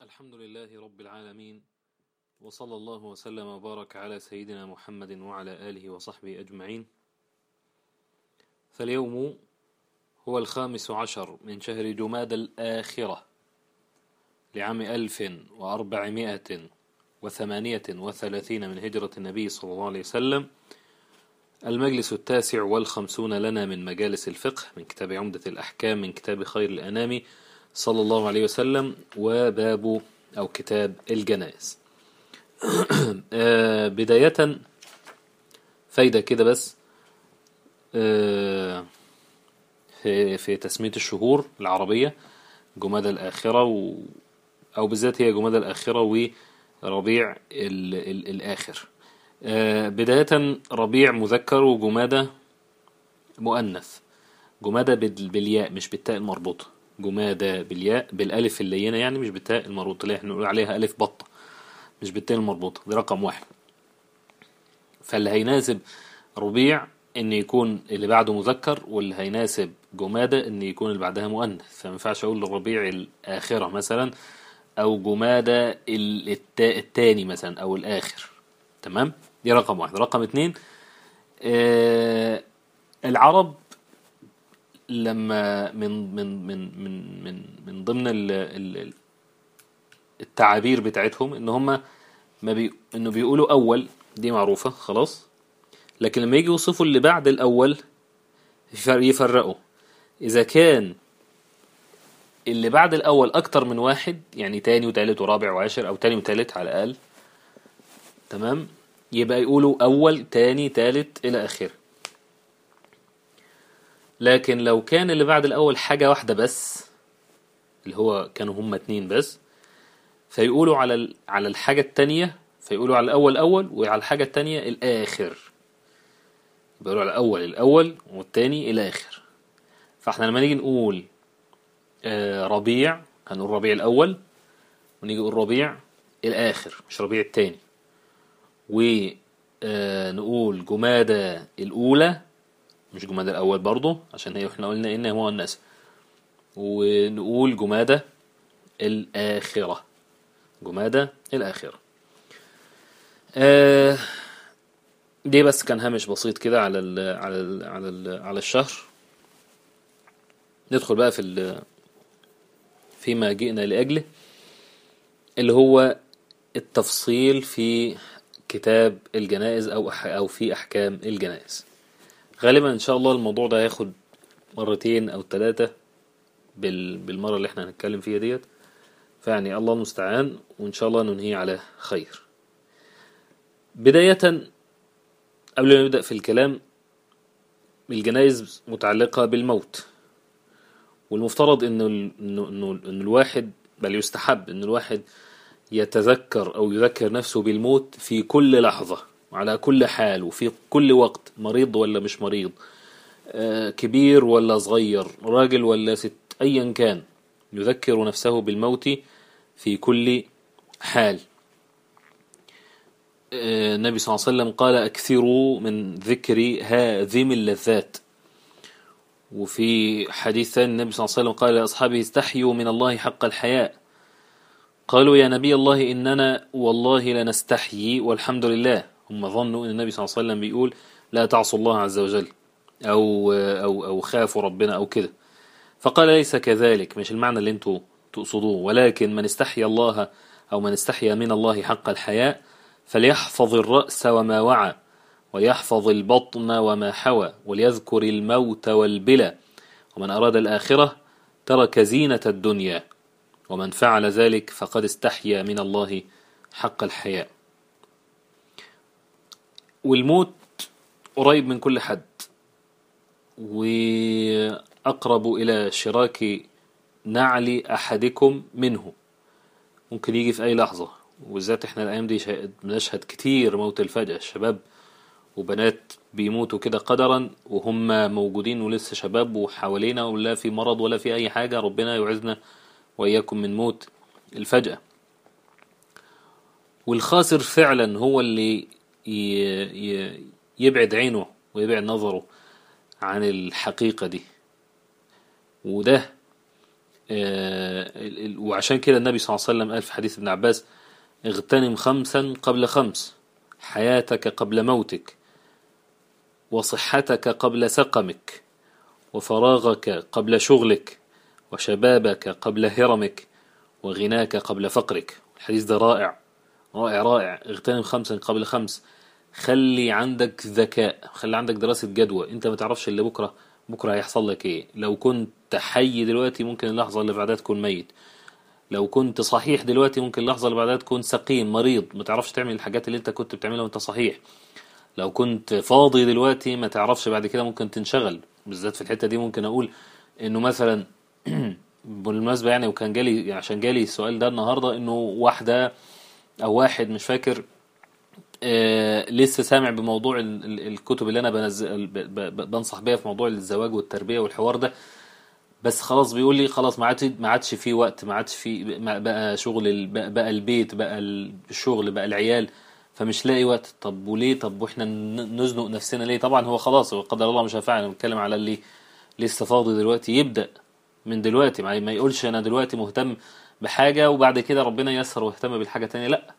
الحمد لله رب العالمين وصلى الله وسلم وبارك على سيدنا محمد وعلى آله وصحبه أجمعين فاليوم هو الخامس عشر من شهر جماد الآخرة لعام ألف وأربعمائة وثمانية وثلاثين من هجرة النبي صلى الله عليه وسلم المجلس التاسع والخمسون لنا من مجالس الفقه من كتاب عمدة الأحكام من كتاب خير الأنام صلى الله عليه وسلم وباب أو كتاب الجنائز بداية فايدة كده بس في في تسمية الشهور العربية جمادى الآخرة و أو بالذات هي جمادى الآخرة وربيع ال ال الآخر بداية ربيع مذكر وجمادى مؤنث جمادى بالياء مش بالتاء المربوطة جمادى بالياء بالالف اللينة يعني مش بالتاء المربوطة اللي احنا نقول عليها الف بطة مش بالتاء المربوطة دي رقم واحد فاللي هيناسب ربيع ان يكون اللي بعده مذكر واللي هيناسب جمادى ان يكون اللي بعدها مؤنث فما ينفعش اقول الربيع الاخرة مثلا او جمادى التاني مثلا او الاخر تمام دي رقم واحد رقم اتنين آه العرب لما من من من من من من ضمن ال ال التعابير بتاعتهم ان هم ما بي انه بيقولوا اول دي معروفة خلاص لكن لما يجي يوصفوا اللي بعد الاول يفرقوا اذا كان اللي بعد الاول اكتر من واحد يعني تاني وتالت ورابع وعاشر او تاني وتالت على الاقل تمام يبقى يقولوا اول تاني تالت الى اخره لكن لو كان اللي بعد الأول حاجة واحدة بس اللي هو كانوا هما اتنين بس فيقولوا على على الحاجة التانية فيقولوا على الأول أول وعلى الحاجة التانية الآخر بيقولوا على الأول الأول والتاني الآخر فاحنا لما نيجي نقول آه ربيع هنقول ربيع الأول ونيجي نقول ربيع الآخر مش ربيع التاني ونقول جمادة الأولى مش جمادى الأول برضو عشان هي احنا قلنا إن هو الناس ونقول جمادى الآخرة جمادى الآخرة آه دي بس كان هامش بسيط كده على ال على ال على ال على الشهر ندخل بقى في ال فيما جئنا لأجله اللي هو التفصيل في كتاب الجنائز أو أو في أحكام الجنائز غالبا ان شاء الله الموضوع ده هياخد مرتين او ثلاثة بال... بالمرة اللي احنا هنتكلم فيها ديت فيعني الله المستعان وان شاء الله ننهي على خير بداية قبل ما نبدأ في الكلام الجنائز متعلقة بالموت والمفترض انه انه انه, إنه الواحد بل يستحب ان الواحد يتذكر او يذكر نفسه بالموت في كل لحظة على كل حال وفي كل وقت مريض ولا مش مريض آه كبير ولا صغير راجل ولا ست أيا كان يذكر نفسه بالموت في كل حال آه النبي صلى الله عليه وسلم قال أكثروا من ذكر هاذم اللذات وفي حديث ثاني النبي صلى الله عليه وسلم قال لأصحابه استحيوا من الله حق الحياء قالوا يا نبي الله إننا والله لنستحيي والحمد لله هم ظنوا ان النبي صلى الله عليه وسلم بيقول لا تعصوا الله عز وجل او او او خافوا ربنا او كده فقال ليس كذلك مش المعنى اللي انتوا تقصدوه ولكن من استحيا الله او من استحيا من الله حق الحياء فليحفظ الرأس وما وعى وليحفظ البطن وما حوى وليذكر الموت والبلى ومن أراد الآخرة ترك زينة الدنيا ومن فعل ذلك فقد استحيا من الله حق الحياء والموت قريب من كل حد وأقرب إلى شراك نعل أحدكم منه ممكن يجي في أي لحظة وبالذات احنا الأيام دي بنشهد كتير موت الفجأة شباب وبنات بيموتوا كده قدرا وهم موجودين ولسه شباب وحوالينا ولا في مرض ولا في أي حاجة ربنا يعزنا وإياكم من موت الفجأة والخاسر فعلا هو اللي يبعد عينه ويبعد نظره عن الحقيقة دي وده آه، ال- ال- وعشان كده النبي صلى الله عليه وسلم قال في حديث ابن عباس اغتنم خمسا قبل خمس حياتك قبل موتك وصحتك قبل سقمك وفراغك قبل شغلك وشبابك قبل هرمك وغناك قبل فقرك الحديث ده رائع رائع رائع اغتنم خمسا قبل خمس خلي عندك ذكاء خلي عندك دراسة جدوى انت ما تعرفش اللي بكرة بكرة هيحصل لك ايه لو كنت حي دلوقتي ممكن اللحظة اللي بعدها تكون ميت لو كنت صحيح دلوقتي ممكن اللحظة اللي بعدها تكون سقيم مريض ما تعرفش تعمل الحاجات اللي انت كنت بتعملها وانت صحيح لو كنت فاضي دلوقتي ما تعرفش بعد كده ممكن تنشغل بالذات في الحتة دي ممكن اقول انه مثلا بالمناسبة يعني وكان جالي عشان جالي السؤال ده النهاردة انه واحدة او واحد مش فاكر آه لسه سامع بموضوع ال- ال- الكتب اللي انا بنزل ب- ب- ب- بنصح بيها في موضوع الزواج والتربية والحوار ده بس خلاص بيقول لي خلاص ما عادش ما عادش في وقت ما عادش في ما- بقى شغل ال- بقى بقى البيت بقى الشغل بقى العيال فمش لاقي وقت طب وليه طب واحنا ن- نزنق نفسنا ليه طبعا هو خلاص هو قدر الله مش هينفع انا بتكلم على اللي لسه فاضي دلوقتي يبدأ من دلوقتي ما ما يقولش انا دلوقتي مهتم بحاجة وبعد كده ربنا ييسر واهتم بالحاجة تانية لا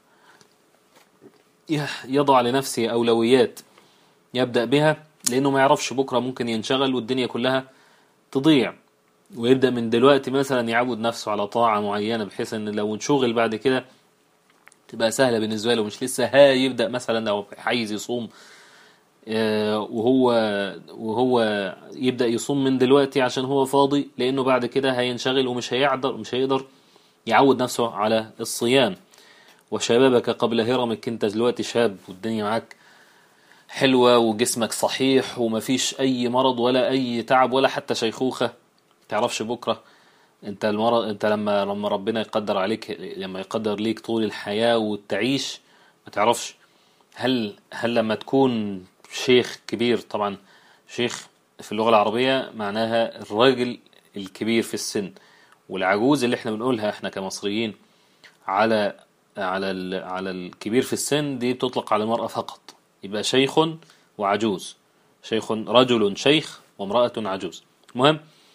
ي- يضع لنفسه أولويات يبدأ بها لأنه ما يعرفش بكرة ممكن ينشغل والدنيا كلها تضيع ويبدأ من دلوقتي مثلا يعود نفسه على طاعة معينة بحيث ان لو انشغل بعد كده تبقى سهلة بالنسبة له مش لسه ها يبدأ مثلا لو عايز يصوم آه، وهو وهو يبدأ يصوم من دلوقتي عشان هو فاضي لأنه بعد كده هينشغل ومش هيقدر مش هيقدر يعود نفسه على الصيام وشبابك قبل هرمك انت دلوقتي شاب والدنيا معاك حلوة وجسمك صحيح ومفيش أي مرض ولا أي تعب ولا حتى شيخوخة تعرفش بكرة انت المرض انت لما لما ربنا يقدر عليك لما يقدر ليك طول الحياة وتعيش ما تعرفش هل هل لما تكون شيخ كبير طبعا شيخ في اللغة العربية معناها الراجل الكبير في السن والعجوز اللي احنا بنقولها احنا كمصريين على على ال- على الكبير في السن دي بتطلق على المرأة فقط يبقى شيخ وعجوز شيخ رجل شيخ وامرأة عجوز المهم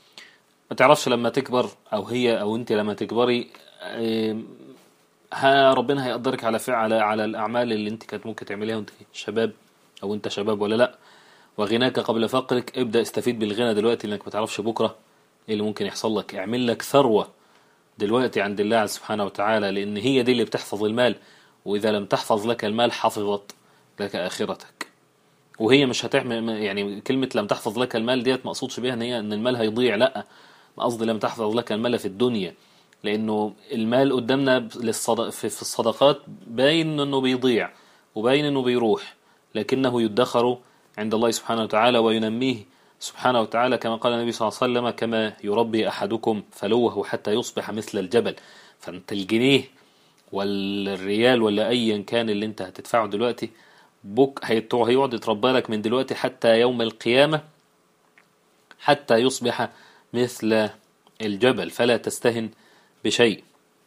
ما تعرفش لما تكبر او هي او انت لما تكبري آم، ها ربنا هيقدرك على فعل على الاعمال اللي انت كانت ممكن تعمليها وانت شباب او انت شباب ولا لا وغناك قبل فقرك ابدا استفيد بالغنى دلوقتي لانك ما تعرفش بكره ايه اللي ممكن يحصل لك اعمل لك ثروه دلوقتي عند الله سبحانه وتعالى لان هي دي اللي بتحفظ المال واذا لم تحفظ لك المال حفظت لك اخرتك وهي مش هتعمل يعني كلمة لم تحفظ لك المال ديت ما اقصدش بيها ان هي ان المال هيضيع لا قصدي لم تحفظ لك المال في الدنيا لانه المال قدامنا للصد... في في الصدقات باين انه بيضيع وباين انه بيروح لكنه يدخر عند الله سبحانه وتعالى وينميه سبحانه وتعالى كما قال النبي صلى الله عليه وسلم كما يربي احدكم فلوه حتى يصبح مثل الجبل فانت الجنيه والريال ولا ايا كان اللي انت هتدفعه دلوقتي بك هيت- هيقعد يتربى لك من دلوقتي حتى يوم القيامة حتى يصبح مثل الجبل فلا تستهن بشيء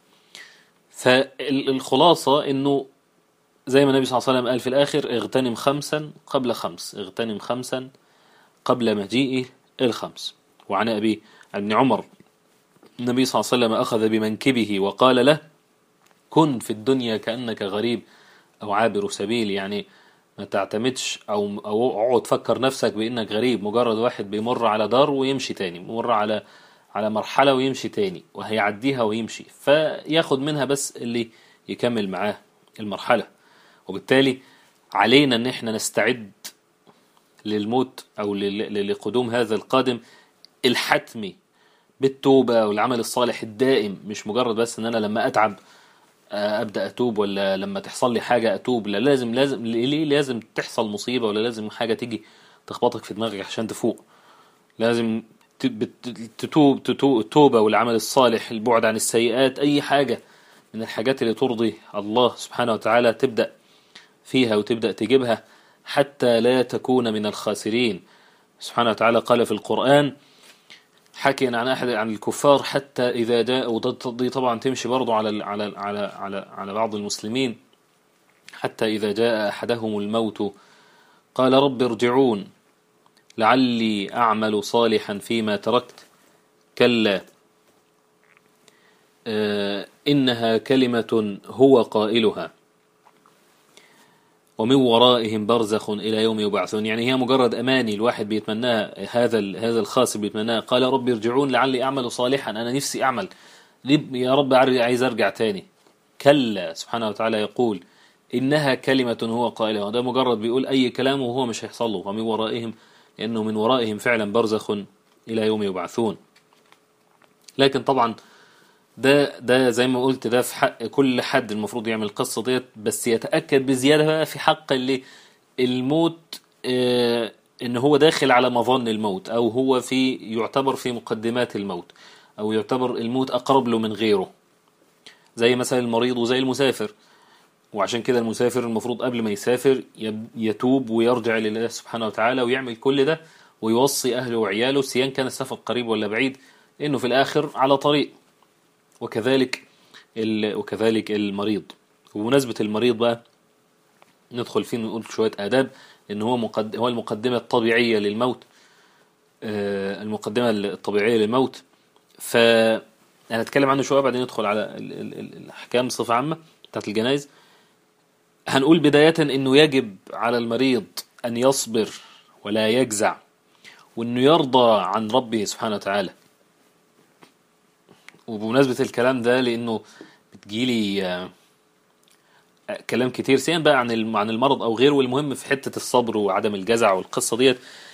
فالخلاصة انه زي ما النبي صلى الله عليه وسلم قال في الاخر اغتنم خمسا قبل خمس اغتنم خمسا قبل مجيء الخمس وعن ابي عن ابن عمر النبي صلى الله عليه وسلم اخذ بمنكبه وقال له كن في الدنيا كأنك غريب أو عابر سبيل يعني ما تعتمدش أو أو اقعد تفكر نفسك بإنك غريب مجرد واحد بيمر على دار ويمشي تاني بيمر على على مرحلة ويمشي تاني وهيعديها ويمشي فياخد منها بس اللي يكمل معاه المرحلة وبالتالي علينا ان احنا نستعد للموت او لل- لقدوم هذا القادم الحتمي بالتوبة والعمل الصالح الدائم مش مجرد بس ان انا لما اتعب آه، ابدا اتوب ولا لما تحصل لي حاجه اتوب لا لازم لازم ليه لازم تحصل مصيبه ولا لازم حاجه تيجي تخبطك في دماغك عشان تفوق لازم ت- بت- تتوب تتوب التوبه والعمل الصالح البعد عن السيئات اي حاجه من الحاجات اللي ترضي الله سبحانه وتعالى تبدا فيها وتبدا تجيبها حتى لا تكون من الخاسرين سبحانه وتعالى قال في القرآن حكي عن أحد عن الكفار حتى إذا جاء وده دي طبعا تمشي برضو على ال- على ال- على على على بعض المسلمين حتى إذا جاء أحدهم الموت قال رب ارجعون لعلي أعمل صالحا فيما تركت كلا آه، إنها كلمة هو قائلها ومن ورائهم برزخ إلى يوم يبعثون يعني هي مجرد أماني الواحد بيتمناها هذا هذا الخاص بيتمناها قال رب ارجعون لعلي أعمل صالحا أنا نفسي أعمل يا رب عايز أرجع تاني كلا سبحانه وتعالى يقول إنها كلمة هو قائلها ده مجرد بيقول أي كلام وهو مش هيحصل له ومن ورائهم لأنه من ورائهم فعلا برزخ إلى يوم يبعثون لكن طبعا ده ده زي ما قلت ده في حق كل حد المفروض يعمل القصة ديت بس يتأكد بزيادة بقى في حق اللي الموت اه ان هو داخل على مظن الموت او هو في يعتبر في مقدمات الموت او يعتبر الموت اقرب له من غيره زي مثلا المريض وزي المسافر وعشان كده المسافر المفروض قبل ما يسافر يتوب ويرجع لله سبحانه وتعالى ويعمل كل ده ويوصي أهله وعياله سيان كان السفر قريب ولا بعيد إنه في الآخر على طريق وكذلك وكذلك المريض وبمناسبة المريض بقى ندخل فيه نقول شوية آداب إن هو مقد... هو المقدمة الطبيعية للموت آه المقدمة الطبيعية للموت فأنا أتكلم عنه شوية بعدين ندخل على الأحكام بصفة عامة بتاعت الجنائز هنقول بداية انه يجب على المريض ان يصبر ولا يجزع وانه يرضى عن ربه سبحانه وتعالى وبمناسبة الكلام ده لانه بتجيلي كلام كتير سواء بقى عن عن المرض او غيره والمهم في حتة الصبر وعدم الجزع والقصة ديت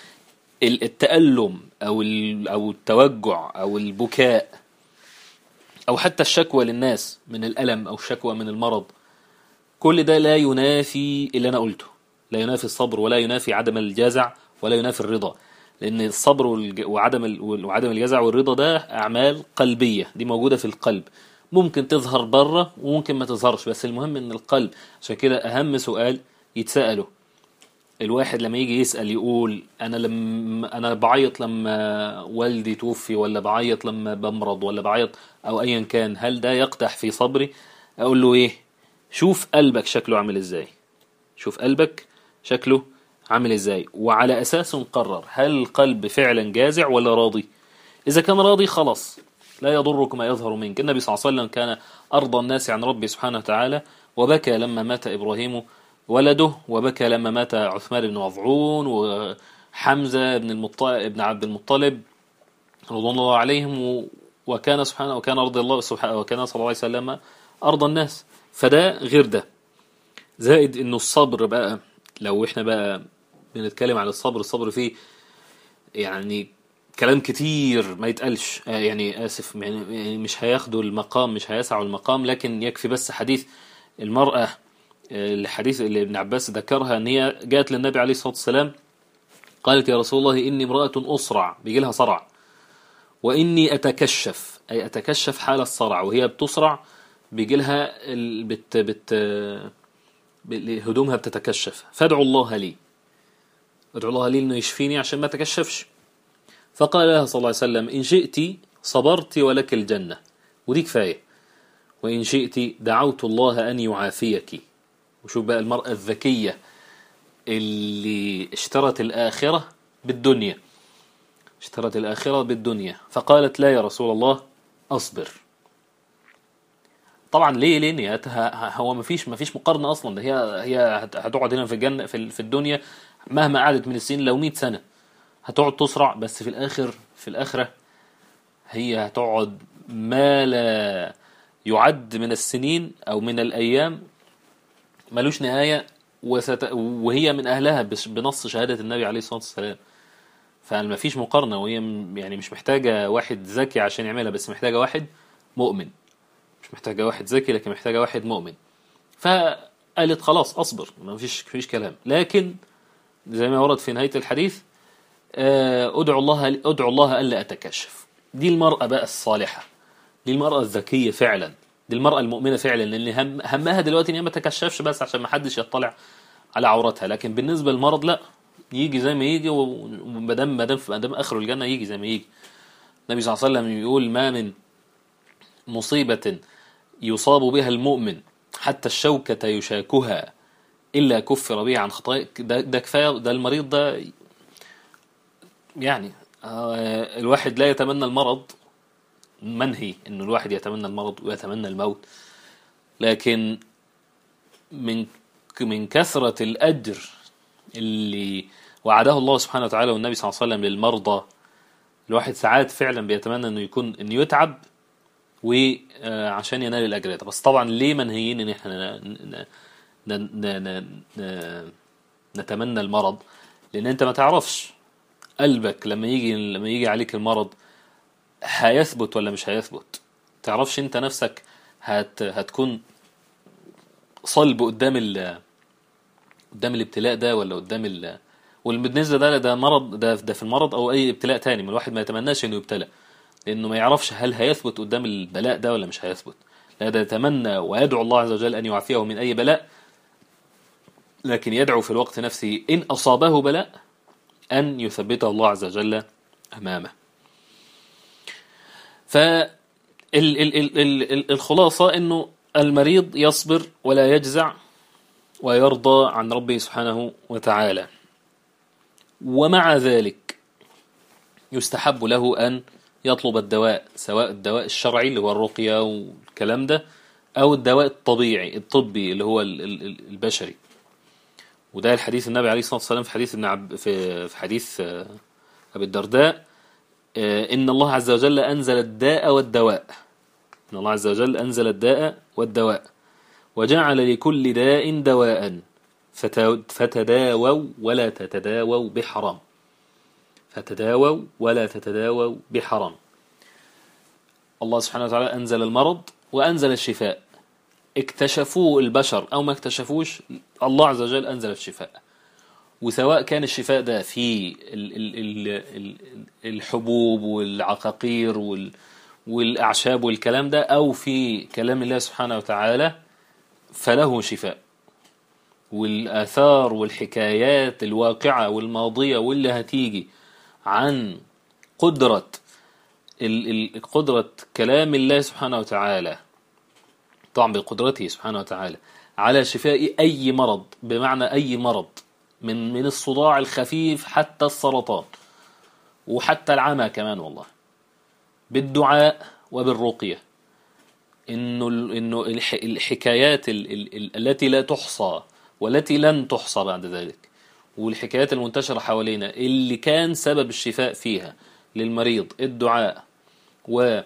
التألم او او التوجع او البكاء او حتى الشكوى للناس من الألم او الشكوى من المرض كل ده لا ينافي اللي أنا قلته لا ينافي الصبر ولا ينافي عدم الجزع ولا ينافي الرضا لأن الصبر وعدم وعدم الجزع والرضا ده أعمال قلبية دي موجودة في القلب ممكن تظهر بره وممكن ما تظهرش بس المهم ان القلب عشان كده أهم سؤال يتسأله الواحد لما يجي يسأل يقول أنا لما أنا بعيط لما والدي توفي ولا بعيط لما بمرض ولا بعيط أو أيا كان هل ده يقدح في صبري أقول له إيه شوف قلبك شكله عامل ازاي شوف قلبك شكله عامل ازاي وعلى اساس نقرر هل القلب فعلا جازع ولا راضي اذا كان راضي خلاص لا يضرك ما يظهر منك النبي صلى الله عليه وسلم كان ارضى الناس عن ربه سبحانه وتعالى وبكى لما مات ابراهيم ولده وبكى لما مات عثمان بن مظعون وحمزة بن المطلب ابن عبد المطلب رضوان الله عليهم وكان سبحانه وكان رضي الله سبحانه وكان صلى الله عليه وسلم أرضى الناس فده غير ده زائد انه الصبر بقى لو احنا بقى بنتكلم عن الصبر الصبر فيه يعني كلام كتير ما يتقالش يعني اسف يعني مش هياخدوا المقام مش هيسعوا المقام لكن يكفي بس حديث المرأة الحديث اللي ابن عباس ذكرها ان هي جاءت للنبي عليه الصلاة والسلام قالت يا رسول الله اني امرأة اصرع بيجي لها صرع واني اتكشف اي اتكشف حال الصرع وهي بتصرع بيجي لها بت بت هدومها بتتكشف فادعوا الله لي ادعوا الله لي انه يشفيني عشان ما تكشفش فقال لها صلى الله عليه وسلم ان شئت صبرت ولك الجنة ودي كفاية وإن شئت دعوت الله أن يعافيك وشوف بقى المرأة الذكية اللي اشترت الآخرة بالدنيا اشترت الآخرة بالدنيا فقالت لا يا رسول الله أصبر طبعا ليه ليه هو ما فيش ما فيش مقارنه اصلا ده هي هي هتقعد هنا في الجنه في في الدنيا مهما قعدت من السنين لو 100 سنه هتقعد تصرع بس في الاخر في الاخره هي هتقعد ما لا يعد من السنين او من الايام ملوش نهايه وست وهي من اهلها بنص شهاده النبي عليه الصلاه والسلام فما فيش مقارنه وهي يعني مش محتاجه واحد ذكي عشان يعملها بس محتاجه واحد مؤمن مش محتاجة واحد ذكي لكن محتاجة واحد مؤمن فقالت خلاص أصبر ما فيش فيش كلام لكن زي ما ورد في نهاية الحديث أدعو الله أدعو الله ألا أتكشف دي المرأة بقى الصالحة دي المرأة الذكية فعلا دي المرأة المؤمنة فعلا لأن هم همها دلوقتي إن هي ما تكشفش بس عشان ما حدش يطلع على عورتها لكن بالنسبة للمرض لا يجي زي ما يجي وما دام ما دام ما دام آخره الجنة يجي زي ما يجي النبي صلى الله عليه وسلم يقول ما من مصيبة يصاب بها المؤمن حتى الشوكة يشاكها إلا كفر به عن خطايا ده, ده كفاية ده المريض ده يعني الواحد لا يتمنى المرض منهي انه الواحد يتمنى المرض ويتمنى الموت لكن من من كثرة الأجر اللي وعده الله سبحانه وتعالى والنبي صلى الله عليه وسلم للمرضى الواحد ساعات فعلا بيتمنى انه يكون انه يتعب وعشان ينال الاجر ده بس طبعا ليه منهيين ان احنا ن- ن- ن- ن- ن- نتمنى المرض لان انت ما تعرفش قلبك لما يجي لما يجي عليك المرض هيثبت ولا مش هيثبت تعرفش انت نفسك هت هتكون صلب قدام ال قدام الابتلاء ده ولا قدام ال والبالنسبه ده ده مرض ده ده في المرض او اي ابتلاء تاني من الواحد ما يتمناش انه يبتلى لانه ما يعرفش هل هيثبت قدام البلاء ده ولا مش هيثبت لا ده يتمنى ويدعو الله عز وجل ان يعافيه من اي بلاء لكن يدعو في الوقت نفسه ان اصابه بلاء ان يثبته الله عز وجل امامه ف ال ال ال ال ال الخلاصة انه المريض يصبر ولا يجزع ويرضى عن ربه سبحانه وتعالى ومع ذلك يستحب له أن يطلب الدواء سواء الدواء الشرعي اللي هو الرقية والكلام ده أو الدواء الطبيعي الطبي اللي هو ال- ال- ال- البشري وده الحديث النبي عليه الصلاة والسلام في حديث ابن عب في في حديث آه، أبي الدرداء آه، إن الله عز وجل أنزل الداء والدواء إن الله عز وجل أنزل الداء والدواء وجعل لكل داء دواء فت- فتداووا ولا تتداووا بحرام فتداووا ولا تتداووا بحرام الله سبحانه وتعالى أنزل المرض وأنزل الشفاء اكتشفوه البشر أو ما اكتشفوش الله عز وجل أنزل الشفاء وسواء كان الشفاء ده في ال- ال- ال- ال- الحبوب والعقاقير وال- والأعشاب والكلام ده أو في كلام الله سبحانه وتعالى فله شفاء والآثار والحكايات الواقعة والماضية واللي هتيجي عن قدرة ال- ال- قدرة كلام الله سبحانه وتعالى طبعا بقدرته سبحانه وتعالى على شفاء أي مرض بمعنى أي مرض من من الصداع الخفيف حتى السرطان وحتى العمى كمان والله بالدعاء وبالرقية انه ال- انه الح- الحكايات ال- ال- ال- التي لا تحصى والتي لن تحصى بعد ذلك والحكايات المنتشرة حوالينا اللي كان سبب الشفاء فيها للمريض الدعاء و ال-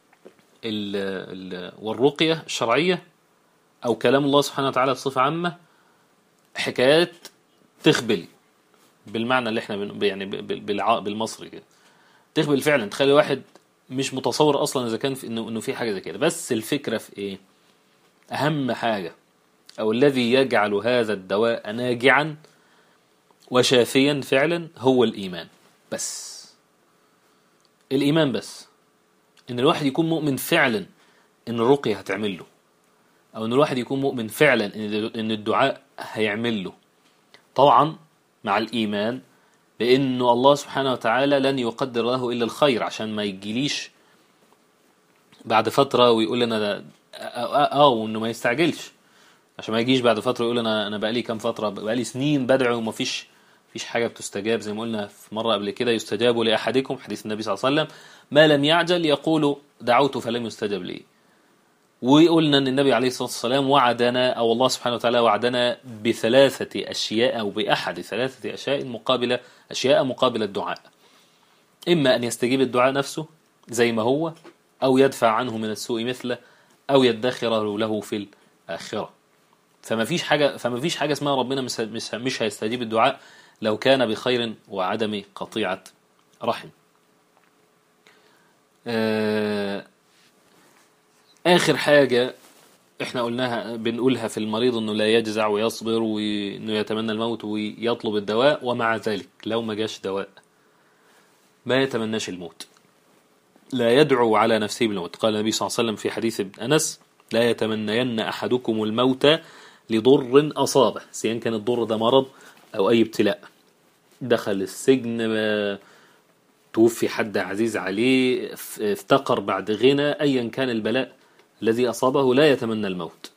ال- والرقية الشرعية أو كلام الله سبحانه وتعالى بصفة عامة حكايات تخبل بالمعنى اللي احنا بن- يعني ب- ب- بالع- بالمصري كده تخبل فعلا تخلي واحد مش متصور اصلا اذا كان في انه انه في حاجه زي كده بس الفكره في ايه اهم حاجه او الذي يجعل هذا الدواء ناجعا وشافيا فعلا هو الايمان بس الايمان بس ان الواحد يكون مؤمن فعلا ان الرقيه هتعمل له او ان الواحد يكون مؤمن فعلا ان ان الدعاء هيعمل له طبعا مع الايمان بانه الله سبحانه وتعالى لن يقدر له الا الخير عشان ما يجيليش بعد فتره ويقول انا ده- اه اه آه، وانه ما يستعجلش عشان ما يجيش بعد فتره يقول انا انا بقالي كام فتره بقالي سنين بدعو ومفيش مفيش حاجه بتستجاب زي ما قلنا في مره قبل كده يستجاب لاحدكم حديث النبي صلى الله عليه وسلم ما لم يعجل يقول دعوت فلم يستجب لي وقلنا ان النبي عليه الصلاه والسلام وعدنا او الله سبحانه وتعالى وعدنا بثلاثه اشياء او باحد ثلاثه اشياء مقابله اشياء مقابل الدعاء اما ان يستجيب الدعاء نفسه زي ما هو او يدفع عنه من السوء مثله او يدخر له في الاخره فما فيش حاجه فما فيش حاجه اسمها ربنا مش مش مش هيستجيب الدعاء لو كان بخير وعدم قطيعه رحم آه آخر حاجة احنا قلناها بنقولها في المريض انه لا يجزع ويصبر وانه يتمنى الموت ويطلب الدواء ومع ذلك لو ما جاش دواء ما يتمناش الموت لا يدعو على نفسه بالموت قال النبي صلى الله عليه وسلم في حديث ابن أنس لا يتمنين أحدكم الموت لضر أصابه سواء كان الضر ده مرض أو أي ابتلاء دخل السجن ما توفي حد عزيز عليه اف- افتقر بعد غنى أيا كان البلاء الذي أصابه لا يتمنى الموت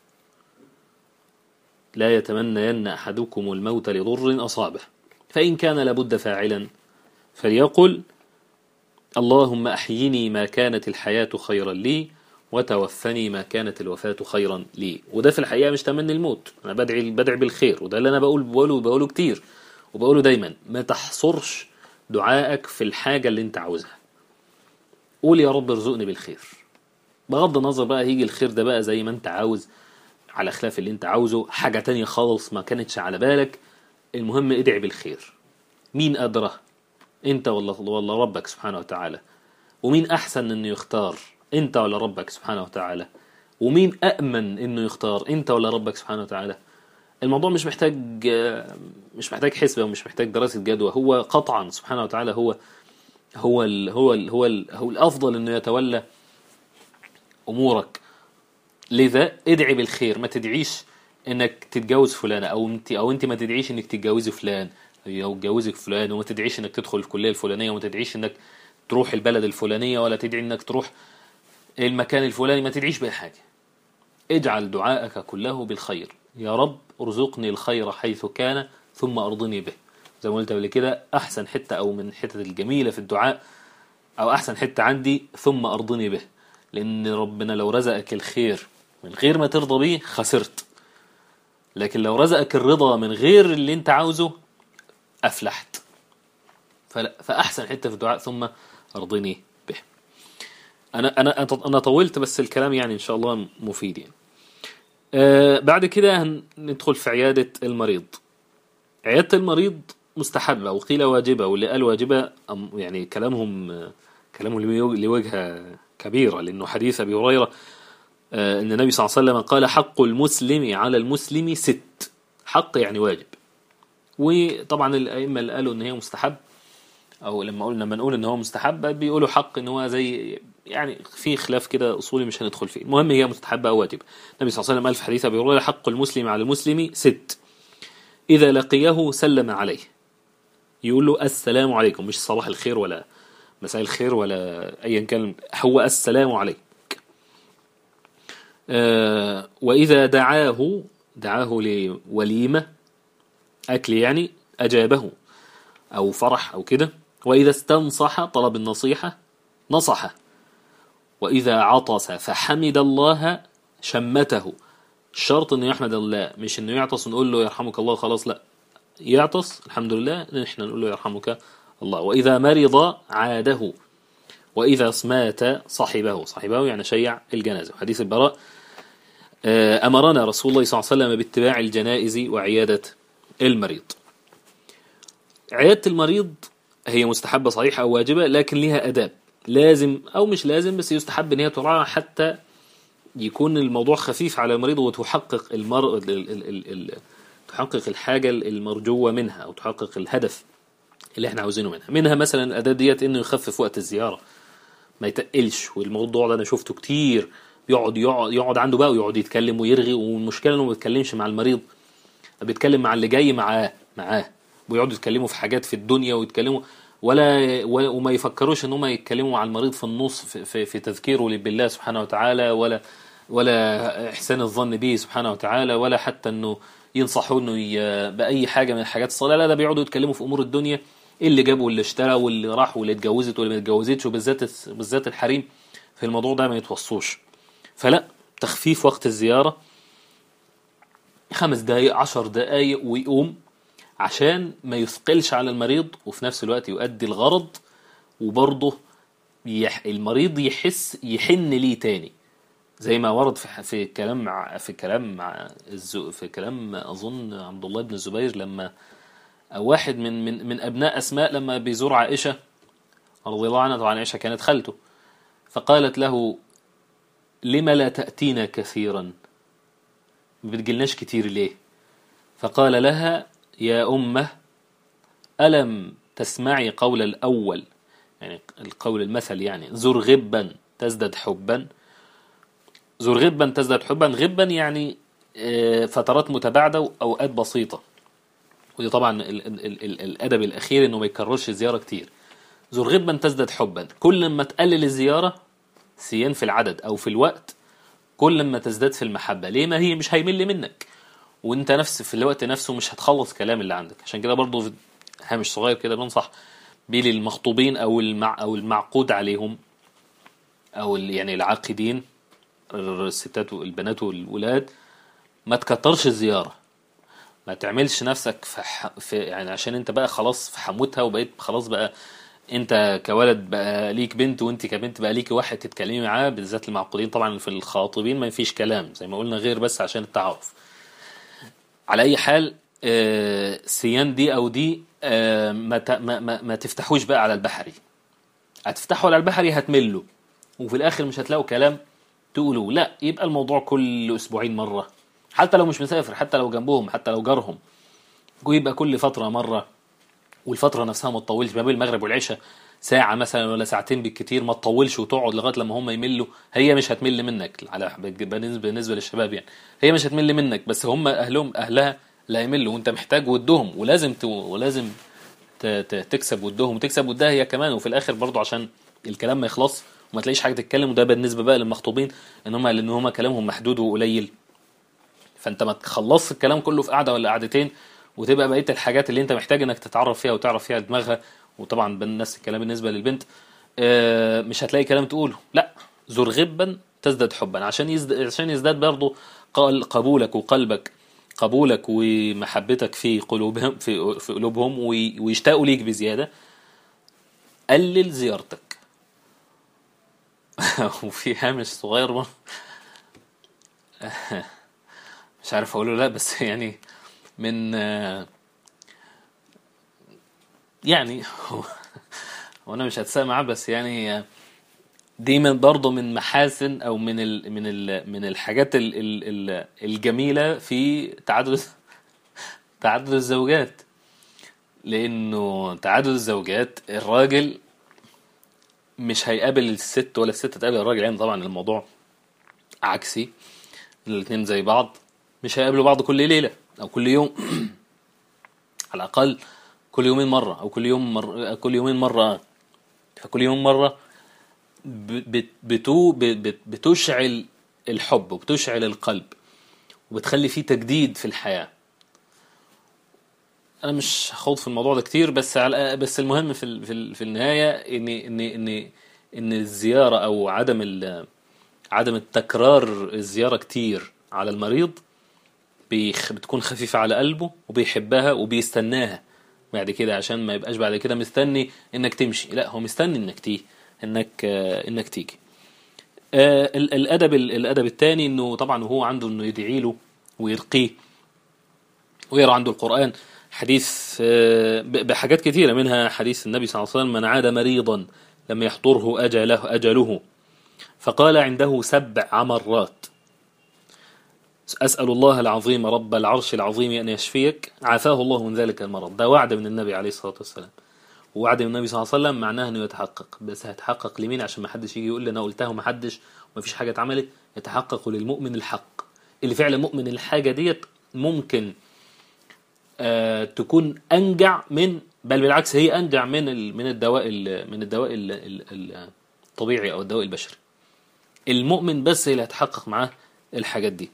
لا يتمنين أحدكم الموت لضر أصابه فإن كان لابد فاعلا فليقل اللهم أحيني ما كانت الحياة خيرا لي وتوفني ما كانت الوفاة خيرا لي وده في الحقيقة مش تمني الموت أنا بدعي بدعي بالخير وده اللي أنا بقول بقوله بقوله كتير وبقوله دايما ما تحصرش دعائك في الحاجة اللي أنت عاوزها قول يا رب ارزقني بالخير بغض النظر بقى هيجي الخير ده بقى زي ما أنت عاوز على خلاف اللي أنت عاوزه حاجة تانية خالص ما كانتش على بالك المهم ادعي بالخير مين أدرى أنت ولا ولا ربك سبحانه وتعالى ومين أحسن إنه يختار أنت ولا ربك سبحانه وتعالى ومين أأمن إنه يختار أنت ولا ربك سبحانه وتعالى الموضوع مش محتاج مش محتاج حسبة ومش محتاج دراسة جدوى هو قطعا سبحانه وتعالى هو هو ال هو ال هو ال هو الأفضل إنه يتولى أمورك لذا ادعي بالخير ما تدعيش انك تتجوز فلانة او انت او انت ما تدعيش انك تتجوزي فلان او تجوزك فلان وما تدعيش انك تدخل الكلية الفلانية وما تدعيش انك تروح البلد الفلانية ولا تدعي انك تروح المكان الفلاني ما تدعيش بأي حاجة اجعل دعاءك كله بالخير يا رب ارزقني الخير حيث كان ثم ارضني به زي ما قلت قبل كده احسن حتة او من الحتت الجميلة في الدعاء او احسن حتة عندي ثم ارضني به لان ربنا لو رزقك الخير من غير ما ترضى بيه خسرت لكن لو رزقك الرضا من غير اللي انت عاوزه افلحت فلا فاحسن حته في الدعاء ثم ارضني به انا انا انا طولت بس الكلام يعني ان شاء الله مفيد يعني آه بعد كده ندخل في عياده المريض عياده المريض مستحبه وقيل واجبه واللي قال واجبه يعني كلامهم كلامهم لوجهه كبيره لانه حديث ابي هريره ان النبي صلى الله عليه وسلم قال حق المسلم على المسلم ست حق يعني واجب وطبعا الائمه اللي قالوا ان هي مستحب او لما قلنا لما نقول ان هو مستحب بيقولوا حق ان هو زي يعني في خلاف كده اصولي مش هندخل فيه المهم هي مستحبه او واجب النبي صلى الله عليه وسلم قال في حديث ابي هريره حق المسلم على المسلم ست اذا لقيه سلم عليه يقول له السلام عليكم مش صباح الخير ولا مساء الخير ولا ايا كان هو السلام عليكم آه وإذا دعاه دعاه لوليمة أكل يعني أجابه أو فرح أو كده وإذا استنصح طلب النصيحة نصحه وإذا عطس فحمد الله شمته الشرط انه يحمد الله مش انه يعطس ونقول له يرحمك الله خلاص لا يعطس الحمد لله نحن نقول له يرحمك الله وإذا مرض عاده وإذا مات صحبه صحبه يعني شيع الجنازة حديث البراء أمرنا رسول الله صلى الله عليه وسلم باتباع الجنائز وعيادة المريض عيادة المريض هي مستحبة صحيحة أو واجبة لكن لها أداب لازم أو مش لازم بس يستحب أن هي تراعى حتى يكون الموضوع خفيف على المريض وتحقق المر... ال... ال... ال... ال... تحقق الحاجة المرجوة منها أو تحقق الهدف اللي احنا عاوزينه منها منها مثلا الأداة ديت إنه يخفف وقت الزيارة ما يتقلش والموضوع ده أنا شفته كتير يقعد يقعد يقعد عنده بقى ويقعد يتكلم ويرغي والمشكله انه ما بيتكلمش مع المريض بيتكلم مع اللي جاي معاه معاه ويقعدوا يتكلموا في حاجات في الدنيا ويتكلموا ولا وما يفكروش ان هم يتكلموا مع المريض في النص في, في, في تذكيره بالله سبحانه وتعالى ولا ولا احسان الظن به سبحانه وتعالى ولا حتى انه ينصحوا انه باي حاجه من الحاجات الصالحه لا ده بيقعدوا يتكلموا في امور الدنيا اللي جاب واللي اشترى واللي راح واللي اتجوزت واللي ما اتجوزتش وبالذات بالذات الحريم في الموضوع ده ما يتوصوش فلا تخفيف وقت الزيارة خمس دقايق عشر دقايق ويقوم عشان ما يثقلش على المريض وفي نفس الوقت يؤدي الغرض وبرضه يح المريض يحس يحن ليه تاني زي ما ورد في في كلام مع في كلام مع الزو في كلام اظن عبد الله بن الزبير لما واحد من من من ابناء اسماء لما بيزور عائشه رضي الله عنها طبعا عائشه كانت خالته فقالت له لما لا تأتينا كثيرا ما بتجلناش كتير ليه فقال لها يا أمة ألم تسمعي قول الأول يعني القول المثل يعني زر غبا تزدد حبا زر غبا تزدد حبا غبا يعني فترات متباعدة وأوقات بسيطة ودي طبعا ال ال ال ال الأدب الأخير إنه ما يكررش الزيارة كتير زر غبا تزدد حبا كل ما تقلل الزيارة سيان في العدد او في الوقت كل ما تزداد في المحبة ليه ما هي مش هيمل منك وانت نفس في الوقت نفسه مش هتخلص كلام اللي عندك عشان كده برضو في هامش صغير كده بنصح بيه للمخطوبين او المع او المعقود عليهم او ال- يعني العاقدين الستات والبنات والولاد ما تكترش الزياره ما تعملش نفسك في, ح... في يعني عشان انت بقى خلاص في حموتها وبقيت خلاص بقى انت كولد بقى ليك بنت وانت كبنت بقى ليكي واحد تتكلمي معاه بالذات المعقودين طبعا في الخاطبين ما فيش كلام زي ما قلنا غير بس عشان التعارف على اي حال آه، سيان دي او دي آه، ما, ت- ما, ما, ما تفتحوش بقى على البحري هتفتحوا على البحري هتملوا وفي الاخر مش هتلاقوا كلام تقولوا لا يبقى الموضوع كل اسبوعين مره حتى لو مش مسافر حتى لو جنبهم حتى لو جارهم ويبقى كل فتره مره والفتره نفسها ما تطولش ما بين المغرب والعشاء ساعه مثلا ولا ساعتين بالكتير ما تطولش وتقعد لغايه لما هم يملوا هي مش هتمل منك على بالنسبه بالنسبه للشباب يعني هي مش هتمل منك بس هم اهلهم اهلها لا يملوا وانت محتاج ودهم ولازم ت... ولازم ت... ت... تكسب ودهم وتكسب ودها هي كمان وفي الاخر برضو عشان الكلام ما يخلص وما تلاقيش حاجه تتكلم وده بالنسبه بقى للمخطوبين ان هم لان هم كلامهم محدود وقليل فانت ما تخلصش الكلام كله في قعده ولا قعدتين وتبقى بقيه الحاجات اللي انت محتاج انك تتعرف فيها وتعرف فيها دماغها وطبعا نفس الكلام بالنسبه للبنت آه، مش هتلاقي كلام تقوله لا زر غبا تزداد حبا عشان يزداد عشان يزداد برضه قال- قبولك وقلبك قبولك ومحبتك في قلوبهم في في قلوبهم وي- ويشتاقوا ليك بزياده قلل زيارتك وفي هامش صغير بر- مش عارف اقوله لا بس يعني من آه، يعني هو هو انا مش هتسامع معاه بس يعني آه، دي من برضه من محاسن او من ال من ال من الحاجات ال ال ال الجميله في تعدد تعدد الزوجات لانه تعدد الزوجات الراجل مش هيقابل الست ولا الست تقابل الراجل يعني طبعا الموضوع عكسي الاتنين زي بعض مش هيقابلوا بعض كل ليله او كل يوم على الاقل كل يومين مره او كل يوم مر... كل يومين مره فكل يوم مره ب- بت- بتو ب- بت- بتشعل الحب وبتشعل القلب وبتخلي فيه تجديد في الحياه انا مش هخوض في الموضوع ده كتير بس على بس المهم في ال- في ال- في النهايه ان ان ان ان الزياره او عدم ال- عدم التكرار الزياره كتير على المريض بيخ بتكون خفيفه على قلبه وبيحبها وبيستناها بعد كده عشان ما يبقاش بعد كده مستني انك تمشي لا هو مستني انك تيجي انك آه، انك تيجي آه، ال- الادب ال- الادب الثاني انه طبعا هو عنده انه يدعي له ويرقيه ويقرا عنده القرآن حديث آه، ب- بحاجات كثيرة منها حديث النبي صلى الله عليه وسلم من عاد مريضا لم يحضره أجله أجله فقال عنده سبع مرات أسأل الله العظيم رب العرش العظيم أن يشفيك عافاه الله من ذلك المرض ده وعد من النبي عليه الصلاة والسلام ووعد من النبي صلى الله عليه وسلم معناه انه يتحقق بس هيتحقق لمين عشان ما حدش يجي يقول لي انا قلتها وما حدش وما فيش حاجه اتعملت يتحقق للمؤمن الحق اللي فعلا مؤمن الحاجه ديت ممكن آه تكون انجع من بل بالعكس هي انجع من ال- من الدواء ال- من الدواء ال- ال- ال- الطبيعي او الدواء البشري المؤمن بس اللي هيتحقق معاه الحاجات دي